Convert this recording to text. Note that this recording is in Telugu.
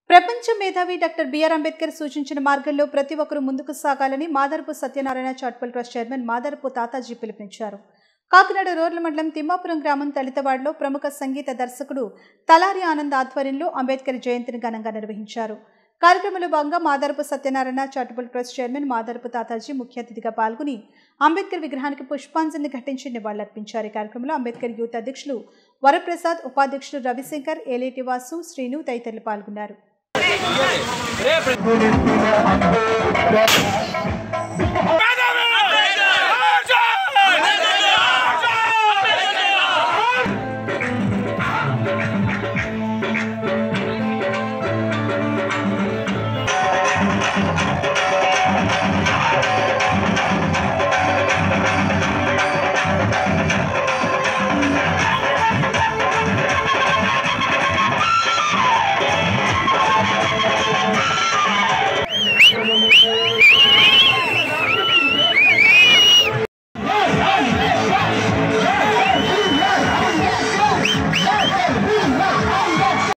ప్రపంచ మేధావి డాక్టర్ బిఆర్ అంబేద్కర్ సూచించిన మార్గంలో ప్రతి ఒక్కరూ ముందుకు సాగాలని Madarapu Satyanarayana charitable trust chairman Madarapu Tataji పిలుపునిచ్చారు కాకినాడ రోడ్ల మండలం తిమ్మాపురం గ్రామం తలితవాడలో ప్రముఖ సంగీత దర్శకుడు తలారి ఆనంద్ ఆధ్వర్యంలో అంబేద్కర్ జయంతిని ఘనంగా నిర్వహించారు కార్యక్రమంలో భాగంగా Madarapu Satyanarayana charitable trust chairman Madarapu Tataji ముఖ్య అతిథిగా పాల్గొని అంబేద్కర్ విగ్రహానికి పుష్పాంజలిని ఘటించి నివాళులర్పించారు ఈ కార్యక్రమంలో అంబేద్కర్ యూత్ అధ్యక్షులు వరప్రసాద్ ఉపాధ్యక్షులు రవిశంకర్ ఏలేటి వాసు శ్రీను తదితరులు పాల్గొన్నారు అంబేద్కర్